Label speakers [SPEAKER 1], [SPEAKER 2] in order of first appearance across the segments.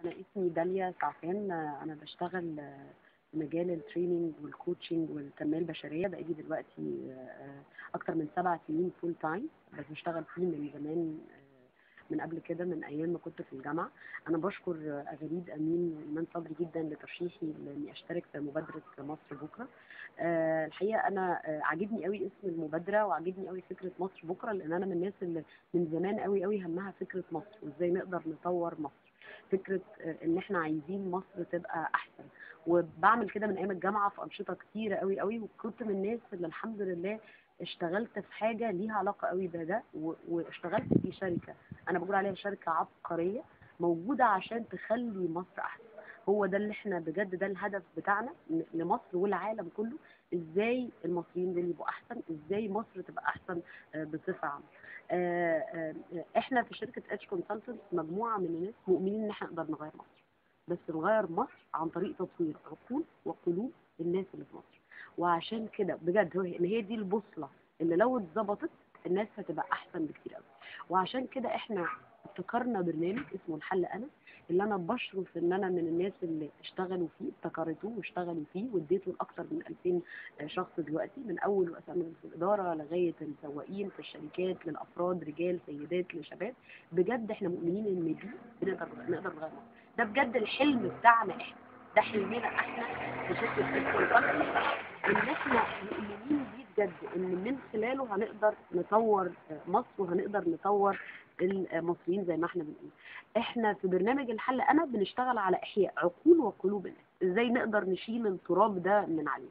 [SPEAKER 1] أنا اسمي داليا سعفان أنا بشتغل في مجال التريننج والكوتشنج والتنمية البشرية بقالي دلوقتي أكتر من سبع سنين فول تايم بس بشتغل فيه من زمان من قبل كده من أيام ما كنت في الجامعة أنا بشكر أغريد أمين وإيمان صبري جدا لترشيحي لإني أشترك في مبادرة مصر بكرة الحقيقة أنا عاجبني قوي اسم المبادرة وعاجبني قوي فكرة مصر بكرة لأن أنا من الناس اللي من زمان قوي قوي همها فكرة مصر وإزاي نقدر نطور مصر فكره ان احنا عايزين مصر تبقى احسن وبعمل كده من ايام الجامعه في انشطه كتيره قوي قوي وكنت من الناس اللي الحمد لله اشتغلت في حاجه ليها علاقه قوي بده واشتغلت في شركه انا بقول عليها شركه عبقريه موجوده عشان تخلي مصر احسن هو ده اللي احنا بجد ده الهدف بتاعنا لمصر والعالم كله ازاي المصريين دول يبقوا احسن ازاي مصر تبقى احسن بصفه عامه احنا في شركه اتش كونسلتنت مجموعه من الناس مؤمنين ان احنا نقدر نغير مصر بس نغير مصر عن طريق تطوير عقول وقلوب الناس اللي في مصر وعشان كده بجد ان هي دي البوصله اللي لو اتظبطت الناس هتبقى احسن بكتير قوي وعشان كده احنا ابتكرنا برنامج اسمه الحل انا اللي انا بشرف ان انا من الناس اللي اشتغلوا فيه ابتكرتوه واشتغلوا فيه واديته لاكثر من 2000 شخص دلوقتي من اول رؤساء في الاداره لغايه السواقين في الشركات للافراد رجال سيدات لشباب بجد احنا مؤمنين ان دي بنقدر نقدر نغير ده بجد الحلم بتاعنا احنا ده حلمنا احنا في شركه ان احنا مؤمنين بيه بجد ان من خلاله هنقدر نطور مصر وهنقدر نطور المصريين زي ما احنا بنقول احنا في برنامج الحل انا بنشتغل على احياء عقول وقلوب الناس ازاي نقدر نشيل التراب ده من عليه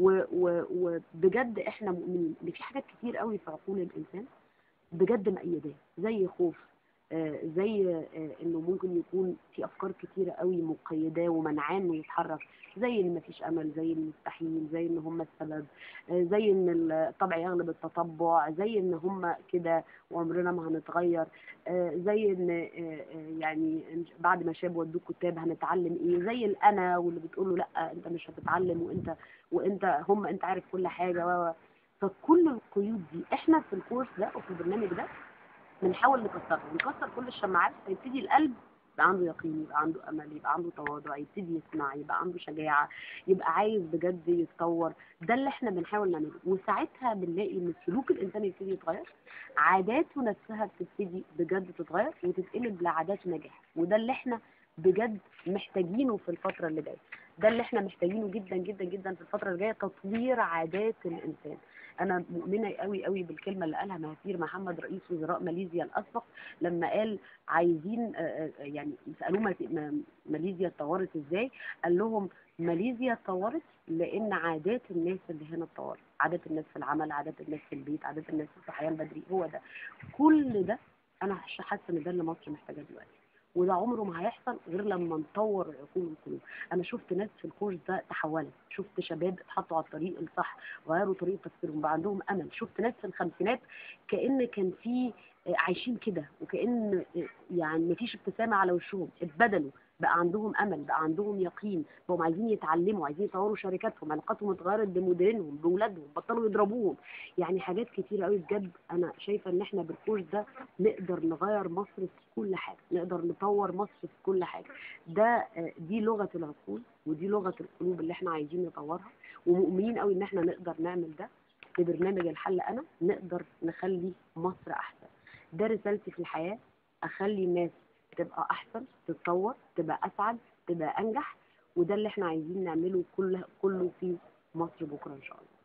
[SPEAKER 1] وبجد احنا مؤمنين ان في حاجات كتير قوي في عقول الانسان بجد مأيداه زي خوف آه زي آه انه ممكن يكون في افكار كتيره قوي مقيداه ومنعاه انه يتحرك زي ان مفيش امل زي المستحيل زي ان هم السبب آه زي ان الطبع يغلب التطبع زي ان هم كده وعمرنا ما هنتغير زي ان يعني بعد ما شاب ودوك كتاب هنتعلم ايه زي الانا واللي بتقول له لا انت مش هتتعلم وانت وانت هم انت عارف كل حاجه فكل القيود دي احنا في الكورس ده وفي البرنامج ده بنحاول نكسرها نكسر كل الشماعات فيبتدي القلب يبقى عنده يقين يبقى عنده امل يبقى عنده تواضع يبتدي يسمع يبقى عنده شجاعه يبقى عايز بجد يتطور ده اللي احنا بنحاول نعمله وساعتها بنلاقي ان السلوك الانساني يبتدي يتغير عاداته نفسها بتبتدي بجد تتغير وتتقلب لعادات نجاح وده اللي احنا بجد محتاجينه في الفتره اللي جايه ده اللي احنا محتاجينه جدا جدا جدا في الفتره اللي جايه تطوير عادات الانسان انا مؤمنه قوي قوي بالكلمه اللي قالها مهاتير محمد رئيس وزراء ماليزيا الاسبق لما قال عايزين يعني سالوه ماليزيا اتطورت ازاي قال لهم ماليزيا اتطورت لان عادات الناس اللي هنا اتطورت عادات الناس في العمل عادات الناس في البيت عادات الناس في الصحيان بدري هو ده كل ده انا حاسه ان ده اللي مصر محتاجاه دلوقتي وده عمره ما هيحصل غير لما نطور العقول والقلوب انا شفت ناس في الكورس ده تحولت شفت شباب اتحطوا على الطريق الصح غيروا طريقه تفكيرهم بقى عندهم امل شفت ناس في الخمسينات كان كان في عايشين كده وكان يعني مفيش ابتسامه على وشهم اتبدلوا بقى عندهم امل بقى عندهم يقين بقوا عايزين يتعلموا عايزين يطوروا شركاتهم علاقاتهم اتغيرت بمديرينهم باولادهم بطلوا يضربوهم يعني حاجات كتير قوي بجد انا شايفه ان احنا بالكورس ده نقدر نغير مصر في كل حاجه نقدر نطور مصر في كل حاجه ده دي لغه العقول ودي لغه القلوب اللي احنا عايزين نطورها ومؤمنين قوي ان احنا نقدر نعمل ده في برنامج الحل انا نقدر نخلي مصر احسن ده رسالتي في الحياه اخلي الناس تبقى احسن تتطور تبقى اسعد تبقى انجح وده اللي احنا عايزين نعمله كله كله في مصر بكره ان شاء الله